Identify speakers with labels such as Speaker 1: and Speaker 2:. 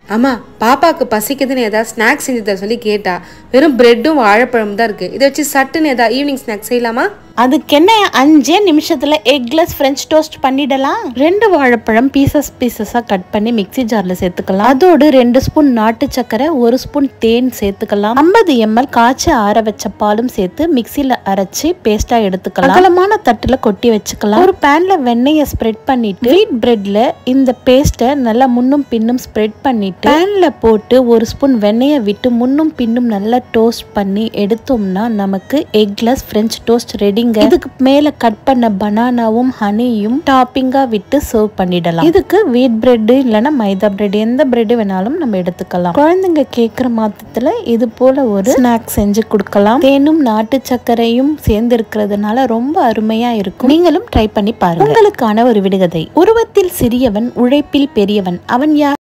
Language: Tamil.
Speaker 1: அம்மா பாப்பாக்கு பசிக்குதுன்னு ஏதாவது ஸ்நாக்ஸ் செஞ்சு தர சொல்லி கேட்டா வெறும் பிரெட்டும் வாழைப்பழமும் தான் இருக்கு இதை வச்சு சட்டுன்னு ஏதாவது ஈவினிங் ஸ்நாக்ஸ் செய்யலாமா
Speaker 2: அதுக்கு என்ன அஞ்சே நிமிஷத்துல எக்லெஸ் ஃப்ரெஞ்ச் டோஸ்ட் பண்ணிடலாம் ரெண்டு வாழைப்பழம் பீசஸ் பீசஸா கட் பண்ணி மிக்ஸி ஜார்ல சேர்த்துக்கலாம் அதோடு ரெண்டு ஸ்பூன் நாட்டு சக்கரை ஒரு ஸ்பூன் தேன் சேர்த்துக்கலாம் 50 எம்எல் காய்ச்சி ஆற வச்ச பாலும் சேர்த்து மிக்ஸில அரைச்சு பேஸ்டா எடுத்துக்கலாம் அகலமான தட்டுல கொட்டி வச்சுக்கலாம் ஒரு பேன்ல வெண்ணெயை ஸ்ப்ரெட் பண்ணிட்டு வீட் பிரெட்ல இந்த பேஸ்ட்டை நல்லா முன்னும் பின்னும் ஸ்ப்ரெட் பண்ணிட்டு பேன்ல போட்டு ஒரு ஸ்பூன் வெண்ணெயை விட்டு முன்னும் பின்னும் நல்லா டோஸ்ட் பண்ணி எடுத்தோம்னா நமக்கு எக்லெஸ் ஃப்ரெஞ்ச் டோஸ்ட் ரெடிங்க இதுக்கு மேல கட் பண்ண பனானாவும் ஹனியும் டாப்பிங்கா விட்டு சர்வ் பண்ணிடலாம் இதுக்கு வீட் பிரெட் இல்லைன்னா மைதா பிரெட் எந்த பிரெட் வேணாலும் நம்ம எடுத்துக்கலாம் குழந்தைங்க கேட்குற மாத்தத்துல இது போல ஒரு ஸ்நாக் செஞ்சு கொடுக்கலாம் தேனும் நாட்டு சர்க்கரையும் சேர்ந்து இருக்கிறதுனால ரொம்ப அருமையா இருக்கும் நீங்களும் ட்ரை பண்ணி பாருங்க உங்களுக்கான ஒரு விடுகதை உருவத்தில் சிறியவன் உழைப்பில் பெரியவன் அவன் யார்